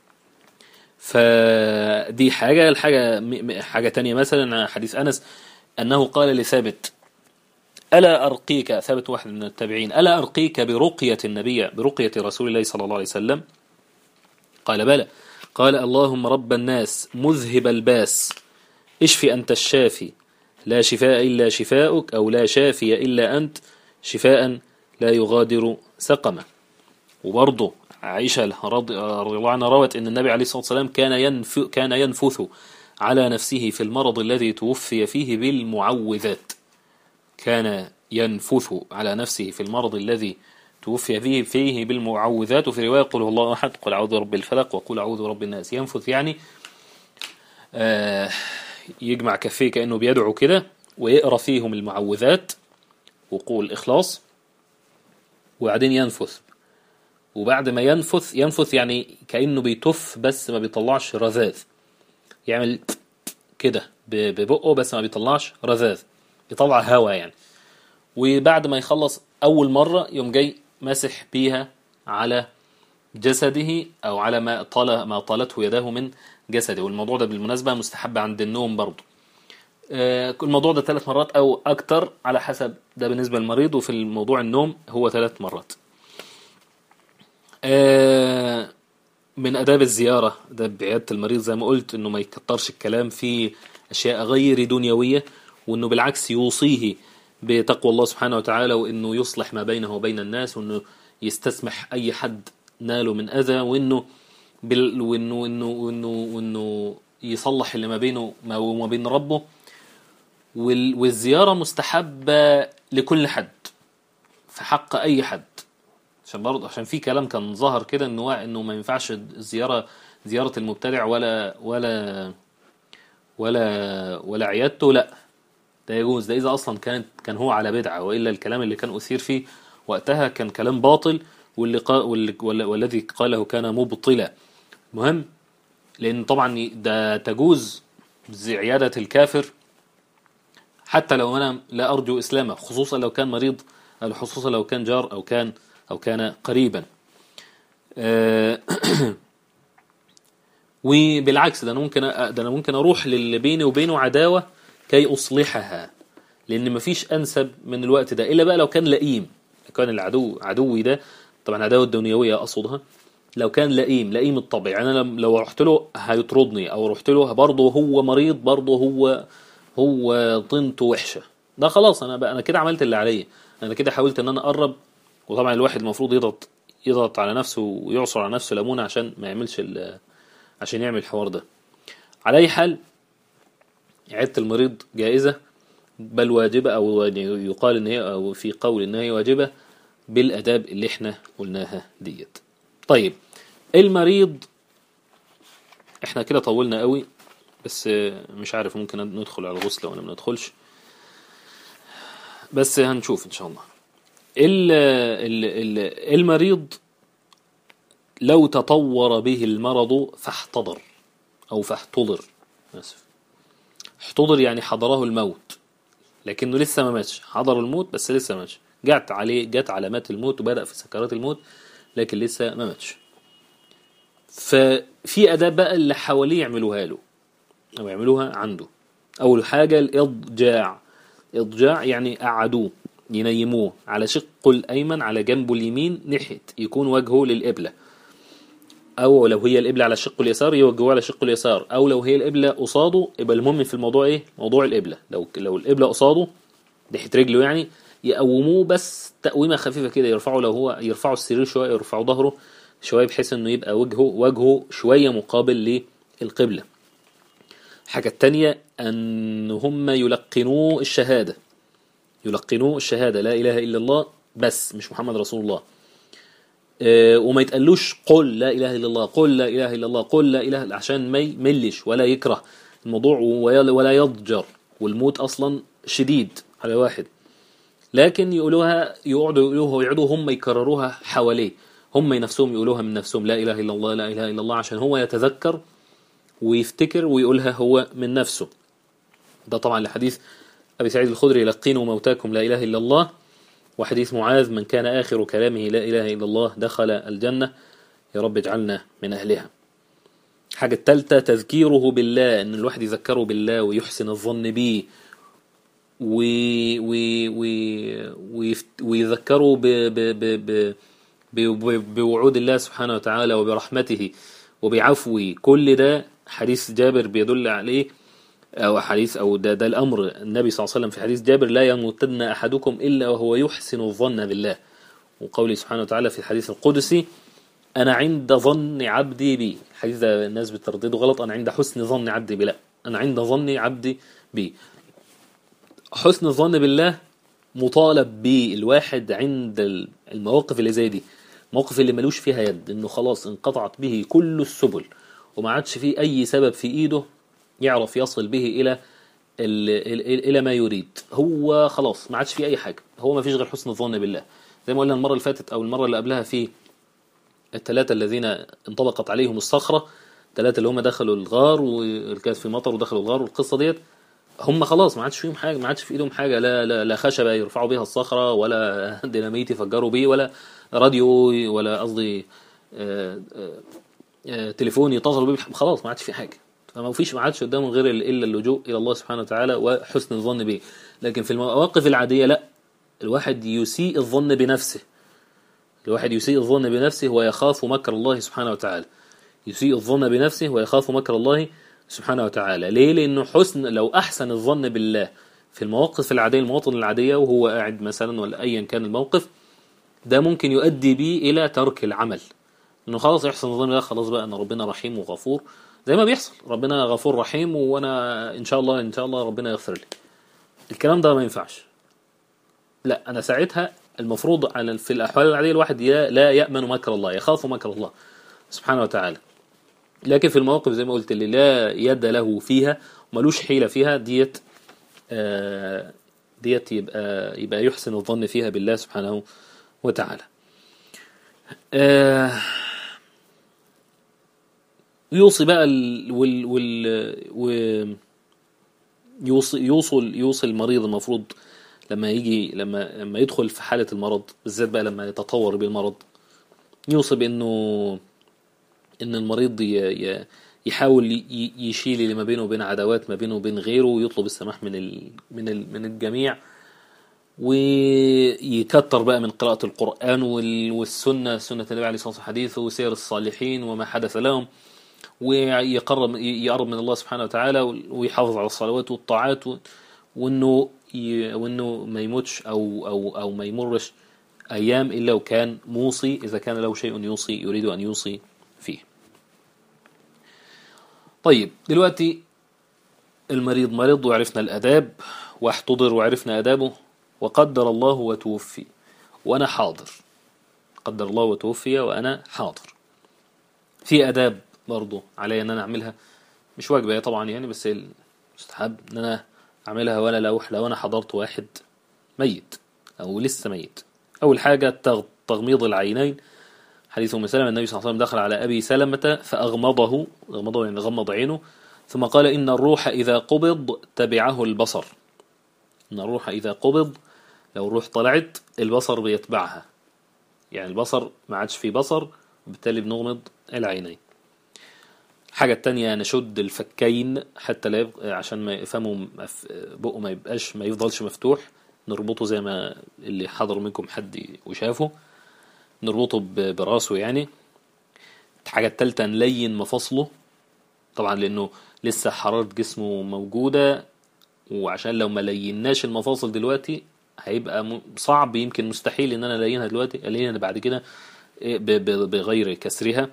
فدي حاجة الحاجة م- م- حاجة تانية مثلا حديث أنس أنه قال لثابت ألا أرقيك ثابت واحد من التابعين ألا أرقيك برقية النبي برقية رسول الله صلى الله عليه وسلم قال بلى قال اللهم رب الناس مذهب الباس اشفي أنت الشافي لا شفاء إلا شفاؤك أو لا شافي إلا أنت شفاء لا يغادر سقما وبرضه عائشة رضي رضي الله عنها روت أن النبي عليه الصلاة والسلام كان ينف كان ينفث على نفسه في المرض الذي توفي فيه بالمعوذات كان ينفث على نفسه في المرض الذي توفي فيه فيه بالمعوذات وفي رواية قل هو الله أحد قل أعوذ برب الفلق وقل أعوذ برب الناس ينفث يعني آه يجمع كفيه كأنه بيدعو كده ويقرأ فيهم المعوذات وقول إخلاص وبعدين ينفث وبعد ما ينفث ينفث يعني كأنه بيتف بس ما بيطلعش رذاذ يعمل كده ب- ببقه بس ما بيطلعش رذاذ يطلع هوا يعني وبعد ما يخلص أول مرة يوم جاي مسح بيها على جسده أو على ما طال ما طالته يداه من جسده والموضوع ده بالمناسبة مستحب عند النوم برضه آه، الموضوع ده ثلاث مرات او اكتر على حسب ده بالنسبه للمريض وفي الموضوع النوم هو ثلاث مرات آه، من اداب الزياره ده بعياده المريض زي ما قلت انه ما يكترش الكلام في اشياء غير دنيويه وانه بالعكس يوصيه بتقوى الله سبحانه وتعالى وانه يصلح ما بينه وبين الناس وانه يستسمح اي حد ناله من اذى وانه بال... وانه وانه وانه وانه يصلح اللي ما بينه ما وما بين ربه وال... والزياره مستحبه لكل حد في حق اي حد عشان برضه عشان في كلام كان ظهر كده انه انه ما ينفعش الزياره زياره المبتدع ولا ولا ولا ولا عيادته لا ده يجوز ده اذا اصلا كانت كان هو على بدعه والا الكلام اللي كان اثير فيه وقتها كان كلام باطل واللي قا واللي وال- والذي قاله كان مبطلا مهم لان طبعا ده تجوز زي عياده الكافر حتى لو انا لا ارجو اسلامه خصوصا لو كان مريض او خصوصا لو كان جار او كان او كان قريبا آه، وبالعكس ده انا ممكن أ- ده انا ممكن اروح للي بيني وبينه عداوه كي اصلحها لان مفيش انسب من الوقت ده الا بقى لو كان لئيم لو كان العدو عدوي ده طبعا عداوه الدنيويه اقصدها لو كان لئيم لئيم الطبع يعني انا لم- لو رحت له هيطردني او رحت له برضه هو مريض برضه هو هو طينته وحشه ده خلاص انا بقى انا كده عملت اللي عليا انا كده حاولت ان انا اقرب وطبعا الواحد المفروض يضغط يضغط على نفسه ويعصر على نفسه ليمونه عشان ما يعملش ال- عشان يعمل الحوار ده على اي حال عيادة المريض جائزة بل واجبة أو يقال إن هي أو في قول إن هي واجبة بالآداب اللي إحنا قلناها ديت. طيب المريض إحنا كده طولنا قوي بس مش عارف ممكن ندخل على الغسل ولا ما ندخلش بس هنشوف إن شاء الله. ال ال ال المريض لو تطور به المرض فاحتضر أو فاحتضر آسف احتضر يعني حضره الموت لكنه لسه ما ماتش حضر الموت بس لسه ما ماتش جت عليه جت علامات الموت وبدأ في سكرات الموت لكن لسه ما ماتش ففي أداة بقى اللي حواليه يعملوها له أو يعملوها عنده أول حاجة الإضجاع إضجاع يعني قعدوه ينيموه على شقه الأيمن على جنبه اليمين ناحية يكون وجهه للقبلة او لو هي القبله على الشق اليسار يوجهوها على الشق اليسار او لو هي القبله قصاده يبقى المهم في الموضوع ايه موضوع القبله لو لو القبله قصاده ناحيه رجله يعني يقوموه بس تقويمه خفيفه كده يرفعوا لو هو يرفعوا السرير شويه يرفعوا ظهره شويه بحيث انه يبقى وجهه وجهه شويه مقابل للقبله الحاجه التانية ان هم يلقنوه الشهاده يلقنوه الشهاده لا اله الا الله بس مش محمد رسول الله آه، وما يتقالوش قل لا اله الا الله قل لا اله الا الله قل لا اله إلا عشان ما يملش ولا يكره الموضوع ولا ولا يضجر والموت اصلا شديد على واحد لكن يقولوها يقعدوا يقولوها ويقعدوا هم يكرروها حواليه هم نفسهم يقولوها من نفسهم لا اله الا الله لا اله الا الله عشان هو يتذكر ويفتكر ويقولها هو من نفسه ده طبعا لحديث ابي سعيد الخدري لقينوا موتاكم لا اله الا الله وحديث معاذ من كان آخر كلامه لا إله إلا الله دخل الجنة يا رب اجعلنا من أهلها حاجة التالتة تذكيره بالله إن الواحد يذكره بالله ويحسن الظن به وي وي وي ويفت- ويذكره ب ب ب ب ب- بوعود الله سبحانه وتعالى وبرحمته وبعفوه كل ده حديث جابر بيدل عليه أو حديث أو ده, ده الأمر النبي صلى الله عليه وسلم في حديث جابر لا يموتن أحدكم إلا وهو يحسن الظن بالله وقوله سبحانه وتعالى في الحديث القدسي أنا عند ظن عبدي بي الحديث ده الناس بتردده غلط أنا عند حسن ظن عبدي بي لا أنا عند ظن عبدي بي حسن الظن بالله مطالب بيه الواحد عند المواقف اللي زي دي المواقف اللي ملوش فيها يد انه خلاص انقطعت به كل السبل وما عادش فيه اي سبب في ايده يعرف يصل به الى ال- ال- الى ما يريد هو خلاص ما عادش فيه اي حاجه هو ما فيش غير حسن الظن بالله زي ما قلنا المره اللي فاتت او المره اللي قبلها في الثلاثه الذين انطبقت عليهم الصخره الثلاثه اللي هم دخلوا الغار والكاس في مطر ودخلوا الغار والقصه ديت هم خلاص ما عادش فيهم حاجه ما عادش في ايدهم حاجه لا لا, لا خشبه يرفعوا بيها الصخره ولا ديناميت يفجروا بيه ولا راديو ولا قصدي آه، آه، آه، تليفون يتصلوا بيه خلاص ما عادش في حاجه فما فيش ما عادش قدامه غير الا اللجوء الى الله سبحانه وتعالى وحسن الظن به لكن في المواقف العاديه لا الواحد يسيء الظن بنفسه الواحد يسيء الظن بنفسه ويخاف مكر الله سبحانه وتعالى يسيء الظن بنفسه ويخاف مكر الله سبحانه وتعالى ليه لانه حسن لو احسن الظن بالله في المواقف العاديه المواطن العاديه وهو قاعد مثلا ولا ايا كان الموقف ده ممكن يؤدي بيه الى ترك العمل انه خلاص يحسن الظن بالله خلاص بقى ان ربنا رحيم وغفور زي ما بيحصل ربنا غفور رحيم وانا ان شاء الله ان شاء الله ربنا يغفر لي الكلام ده ما ينفعش لا انا ساعتها المفروض على في الاحوال العاديه الواحد يا- لا يامن مكر الله يخاف مكر الله سبحانه وتعالى لكن في المواقف زي ما قلت اللي لا يد له فيها وملوش حيله فيها ديت آه، ديت يبقى يبقى يحسن الظن فيها بالله سبحانه وتعالى آه، يوصي بقى ال وال وال و يوصي يوصل يوصي المريض المفروض لما يجي لما لما يدخل في حالة المرض بالذات بقى لما يتطور بالمرض يوصي بأنه إن المريض ي- ي- يحاول ي- يشيل اللي ما بينه وبين عداوات ما بينه وبين غيره ويطلب السماح من ال من ال من الجميع ويكتر بقى من قراءة القرآن وال- والسنة سنة النبي عليه الصلاة والسلام حديثه وسير الصالحين وما حدث لهم ويقرب يقرب من الله سبحانه وتعالى ويحافظ على الصلوات والطاعات و- وانه ي- وانه ما يموتش او او او ما يمرش ايام الا وكان موصي اذا كان له شيء يوصي يريد ان يوصي فيه. طيب دلوقتي المريض مرض وعرفنا الاداب واحتضر وعرفنا ادابه وقدر الله وتوفي وانا حاضر قدر الله وتوفي وانا حاضر في اداب برضه عليا ان انا اعملها مش واجبه هي طبعا يعني بس مستحب ان انا اعملها ولا لو لو انا حضرت واحد ميت او لسه ميت اول حاجه تغ- تغميض العينين حديث ام سلمة النبي صلى الله عليه وسلم دخل على ابي سلمة فاغمضه غمضه يعني غمض عينه ثم قال ان الروح اذا قبض تبعه البصر ان الروح اذا قبض لو الروح طلعت البصر بيتبعها يعني البصر ما عادش فيه بصر وبالتالي بنغمض العينين الحاجة التانية نشد الفكين حتى لا يبقى عشان ما يفهموا مف- بقه ما يبقاش ما يفضلش مفتوح نربطه زي ما اللي حضر منكم حد وشافه نربطه ب- براسه يعني الحاجة التالتة نلين مفاصله طبعا لأنه لسه حرارة جسمه موجودة وعشان لو ما ليناش المفاصل دلوقتي هيبقى م- صعب يمكن مستحيل ان انا الينها دلوقتي الينها بعد كده إيه، ب- ب- بغير كسرها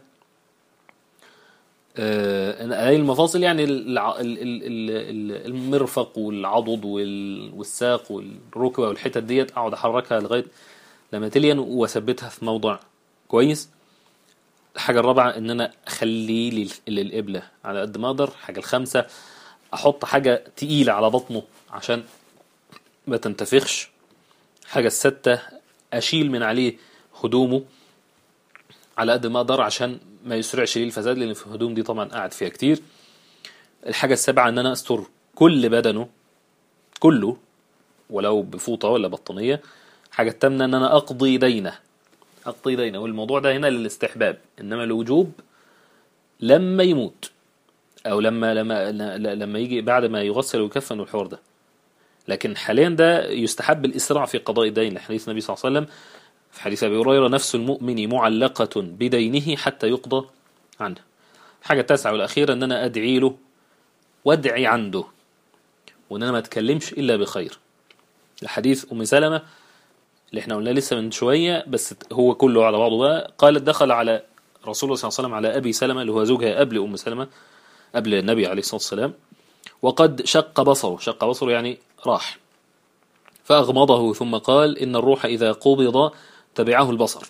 آه، أنا- أي المفاصل يعني الع- ال- ال- ال- ال- المرفق والعضد وال- والساق والركبة والحتت ديت أقعد أحركها لغاية لما تلين وأثبتها في موضع كويس الحاجة الرابعة إن أنا أخليه لل- للقبلة على قد ما أقدر الحاجة الخامسة أحط حاجة تقيلة على بطنه عشان ما تنتفخش الحاجة الستة أشيل من عليه هدومه على قد ما اقدر عشان ما يسرعش لي الفساد لان في الهدوم دي طبعا قاعد فيها كتير الحاجه السابعه ان انا استر كل بدنه كله ولو بفوطه ولا بطانيه الحاجه الثامنه ان انا اقضي دينه اقضي دينه والموضوع ده هنا للاستحباب انما الوجوب لما يموت او لما لما ل- لما يجي بعد ما يغسل ويكفن والحوار ده لكن حاليا ده يستحب الاسراع في قضاء الدين لحديث النبي صلى الله عليه وسلم في حديث ابي هريره نفس المؤمن معلقه بدينه حتى يقضى عنه الحاجه التاسعه والاخيره ان انا ادعي له وادعي عنده وان انا ما اتكلمش الا بخير الحديث ام سلمه اللي احنا قلناه لسه من شويه بس هو كله على بعضه بقى قالت دخل على رسول الله صلى الله عليه وسلم على ابي سلمه اللي هو زوجها قبل ام سلمه قبل النبي عليه الصلاه والسلام وقد شق بصره شق بصره يعني راح فأغمضه ثم قال إن الروح إذا قبض تبعه البصر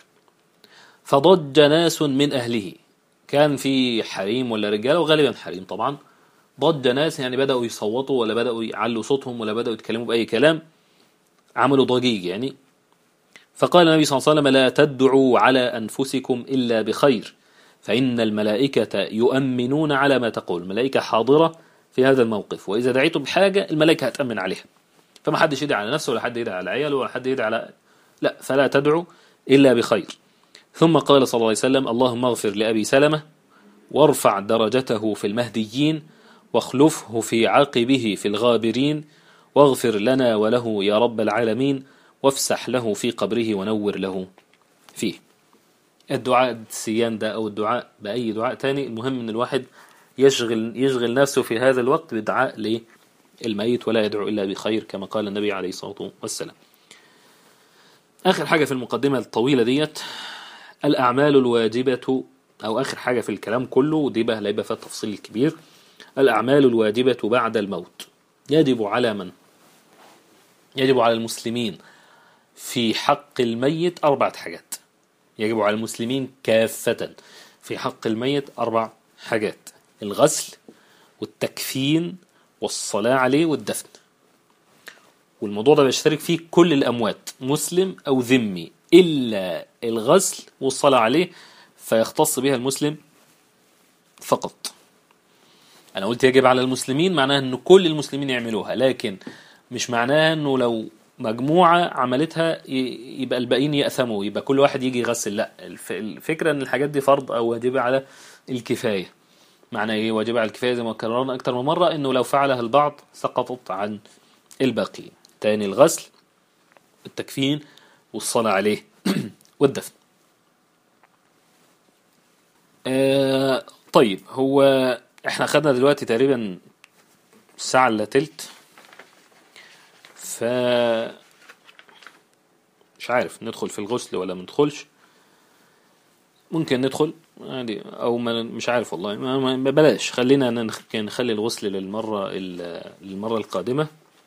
فضج ناس من أهله كان في حريم ولا رجالة وغالبا حريم طبعا ضج ناس يعني بدأوا يصوتوا ولا بدأوا يعلوا صوتهم ولا بدأوا يتكلموا بأي كلام عملوا ضجيج يعني فقال النبي صلى الله عليه وسلم لا تدعوا على أنفسكم إلا بخير فإن الملائكة يؤمنون على ما تقول الملائكة حاضرة في هذا الموقف وإذا دعيتم بحاجة الملائكة هتأمن عليها فما حدش يدعي على نفسه ولا حد يدعي على عياله ولا حد يدعي على لا فلا تدعو إلا بخير ثم قال صلى الله عليه وسلم اللهم اغفر لأبي سلمة وارفع درجته في المهديين واخلفه في عقبه في الغابرين واغفر لنا وله يا رب العالمين وافسح له في قبره ونور له فيه الدعاء السيان ده أو الدعاء بأي دعاء تاني المهم أن الواحد يشغل, يشغل نفسه في هذا الوقت بدعاء للميت ولا يدعو إلا بخير كما قال النبي عليه الصلاة والسلام آخر حاجة في المقدمة الطويلة ديت الأعمال الواجبة أو آخر حاجة في الكلام كله ودي بقى هيبقى فيها التفصيل الكبير الأعمال الواجبة بعد الموت يجب على من يجب على المسلمين في حق الميت أربعة حاجات يجب على المسلمين كافة في حق الميت أربع حاجات الغسل والتكفين والصلاة عليه والدفن والموضوع ده بيشترك فيه كل الأموات مسلم أو ذمي إلا الغسل والصلاة عليه فيختص بها المسلم فقط أنا قلت يجب على المسلمين معناها أن كل المسلمين يعملوها لكن مش معناها أنه لو مجموعة عملتها يبقى الباقيين يأثموا يبقى كل واحد يجي يغسل لا الفكرة أن الحاجات دي فرض أو واجبة على الكفاية معنى إيه واجبة على الكفاية زي ما كررنا أكتر من مرة أنه لو فعلها البعض سقطت عن الباقيين تاني الغسل التكفين والصلاة عليه والدفن آه طيب هو احنا خدنا دلوقتي تقريبا ساعة الا تلت ف مش عارف ندخل في الغسل ولا ما ندخلش ممكن ندخل عادي او ما مش عارف والله ما ما بلاش خلينا نخلي الغسل للمرة للمرة القادمة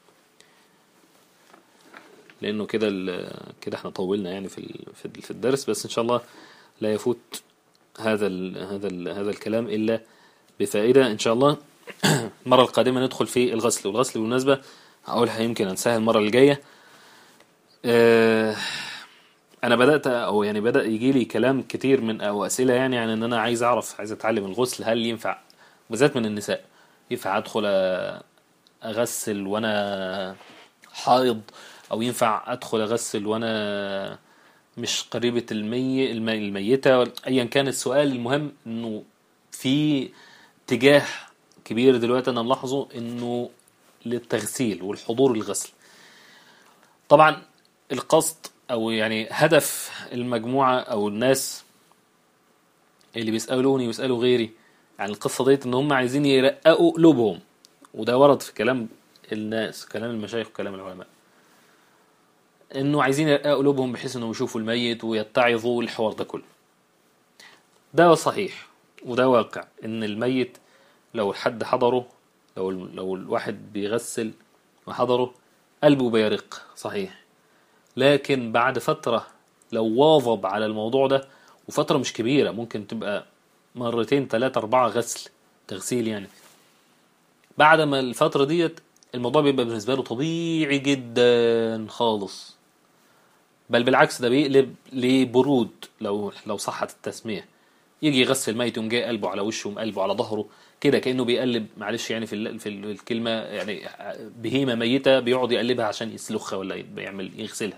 لانه كده كده احنا طولنا يعني في في الدرس بس ان شاء الله لا يفوت هذا ال هذا ال هذا الكلام الا بفائده ان شاء الله المره القادمه ندخل في الغسل والغسل بالمناسبه هقولها يمكن انساها المره الجايه اه انا بدات او يعني بدا يجي لي كلام كتير من او اسئله يعني عن ان انا عايز اعرف عايز اتعلم الغسل هل ينفع بالذات من النساء ينفع ادخل اغسل وانا حائض او ينفع ادخل اغسل وانا مش قريبة المي الميتة ايا كان السؤال المهم انه في اتجاه كبير دلوقتي انا ملاحظه انه للتغسيل والحضور الغسل طبعا القصد او يعني هدف المجموعة او الناس اللي بيسألوني ويسألوا غيري عن القصة ديت ان هم عايزين يرققوا قلوبهم وده ورد في كلام الناس كلام المشايخ وكلام العلماء انه عايزين يرققوا قلوبهم بحيث انهم يشوفوا الميت ويتعظوا الحوار ده كله ده صحيح وده واقع ان الميت لو حد حضره لو لو الواحد بيغسل وحضره قلبه بيرق صحيح لكن بعد فترة لو واظب على الموضوع ده وفترة مش كبيرة ممكن تبقى مرتين ثلاثة أربعة غسل تغسيل يعني بعد ما الفترة ديت الموضوع بيبقى بالنسبة له طبيعي جدا خالص بل بالعكس ده بيقلب لبرود لو لو صحت التسمية يجي يغسل ميت يقوم جاي قلبه على وشه وقلبه على ظهره كده كأنه بيقلب معلش يعني في في الكلمة يعني بهيمة ميتة بيقعد يقلبها عشان يسلخها ولا يعمل يغسلها.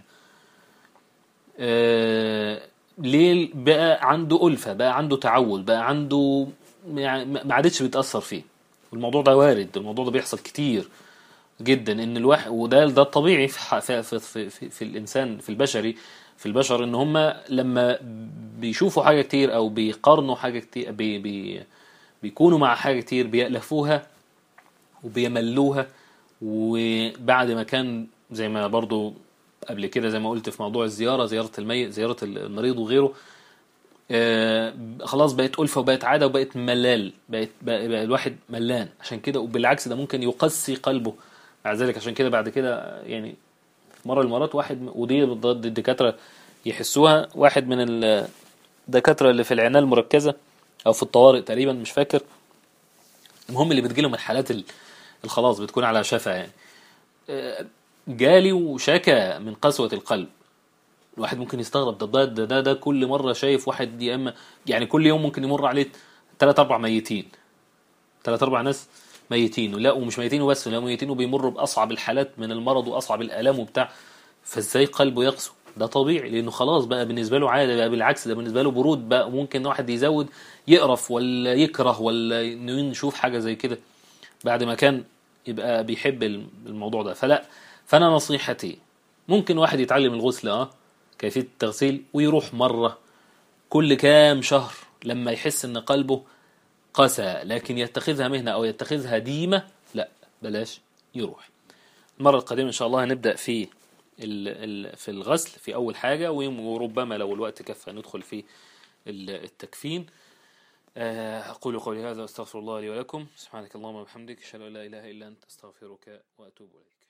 آه ليه بقى عنده ألفة بقى عنده تعود بقى عنده يعني ما عادتش بيتأثر فيه والموضوع ده وارد الموضوع ده بيحصل كتير جدا ان الواحد وده ده الطبيعي في في في, في, في, في الانسان في البشري في البشر ان هم لما بيشوفوا حاجه كتير او بيقارنوا حاجه كتير بي بي بيكونوا مع حاجه كتير بيألفوها وبيملوها وبعد ما كان زي ما برضو قبل كده زي ما قلت في موضوع الزياره زياره الميت زياره المريض وغيره آه خلاص بقت ألفة وبقت عادة وبقت ملال بقت بقى, بقى الواحد ملان عشان كده وبالعكس ده ممكن يقسي قلبه مع ذلك عشان كده بعد كده يعني مرة المرات واحد ودي ضد الدكاترة يحسوها واحد من الدكاترة اللي في العناية المركزة أو في الطوارئ تقريبا مش فاكر المهم اللي بتجيلهم الحالات الخلاص بتكون على شفا يعني جالي وشكى من قسوة القلب الواحد ممكن يستغرب ده ده ده, ده كل مرة شايف واحد يا اما يعني كل يوم ممكن يمر عليه ثلاث اربع ميتين ثلاث اربع ناس ميتين لا ومش ميتين وبس لا ميتين وبيمروا باصعب الحالات من المرض واصعب الالام وبتاع فازاي قلبه يقسو ده طبيعي لانه خلاص بقى بالنسبه له عاده بقى بالعكس ده بالنسبه له برود بقى ممكن واحد يزود يقرف ولا يكره ولا انه يشوف حاجه زي كده بعد ما كان يبقى بيحب الموضوع ده فلا فانا نصيحتي ممكن واحد يتعلم الغسل اه كيفيه التغسيل ويروح مره كل كام شهر لما يحس ان قلبه قسى لكن يتخذها مهنه او يتخذها ديمه لا بلاش يروح المره القادمه ان شاء الله هنبدا في ال- ال- في الغسل في اول حاجه وربما لو الوقت كفى ندخل في ال- التكفين آه، أقول قولي هذا وأستغفر الله لي ولكم سبحانك اللهم وبحمدك أشهد أن لا إله إلا أنت أستغفرك وأتوب إليك